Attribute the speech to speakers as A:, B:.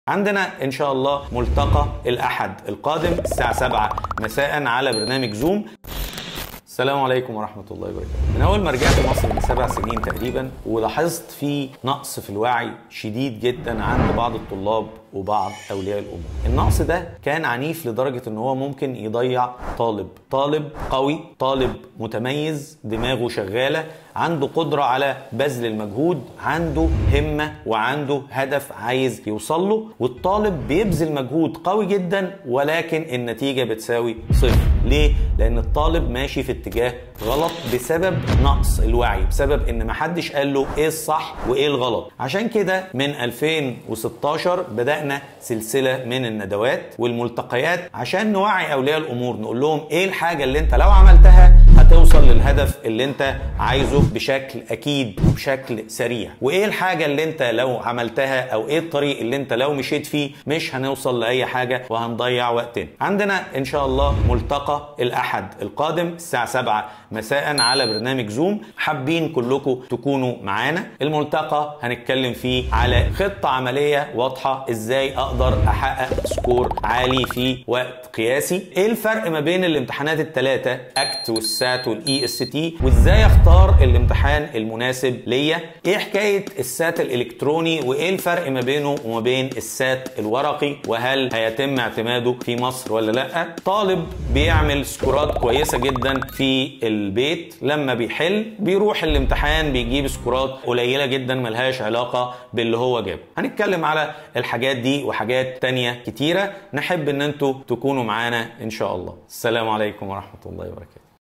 A: عندنا ان شاء الله ملتقى الاحد القادم الساعه 7 مساء على برنامج زوم السلام عليكم ورحمة الله وبركاته. من أول ما رجعت مصر من سبع سنين تقريبا ولاحظت في نقص في الوعي شديد جدا عند بعض الطلاب وبعض أولياء الأمور. النقص ده كان عنيف لدرجة إن هو ممكن يضيع طالب، طالب قوي، طالب متميز، دماغه شغالة، عنده قدرة على بذل المجهود، عنده همة وعنده هدف عايز يوصل له، والطالب بيبذل مجهود قوي جدا ولكن النتيجة بتساوي صفر. ليه؟ لأن الطالب ماشي في اتجاه غلط بسبب نقص الوعي بسبب ان محدش قال له ايه الصح وايه الغلط عشان كده من 2016 بدأنا سلسلة من الندوات والملتقيات عشان نوعي اولياء الامور نقول لهم ايه الحاجة اللي انت لو عملتها هتوصل للهدف اللي انت عايزه بشكل اكيد وبشكل سريع وايه الحاجة اللي انت لو عملتها او ايه الطريق اللي انت لو مشيت فيه مش هنوصل لاي حاجة وهنضيع وقتنا عندنا ان شاء الله ملتقى الاحد القادم الساعة 7 مساء على برنامج زوم حابين كلكم تكونوا معانا الملتقى هنتكلم فيه على خطة عملية واضحة ازاي اقدر احقق سكور عالي في وقت قياسي ايه الفرق ما بين الامتحانات الثلاثة اكت والسات والاي اس تي وازاي اختار الامتحان المناسب ليا ايه حكاية السات الالكتروني وايه الفرق ما بينه وما بين السات الورقي وهل هيتم اعتماده في مصر ولا لا طالب بيعمل سكورات كويسة جدا في البيت لما بيحل بيروح الامتحان بيجيب سكورات قليله جدا ملهاش علاقه باللي هو جابه هنتكلم على الحاجات دي وحاجات تانية كتيره نحب ان انتوا تكونوا معانا ان شاء الله السلام عليكم ورحمه الله وبركاته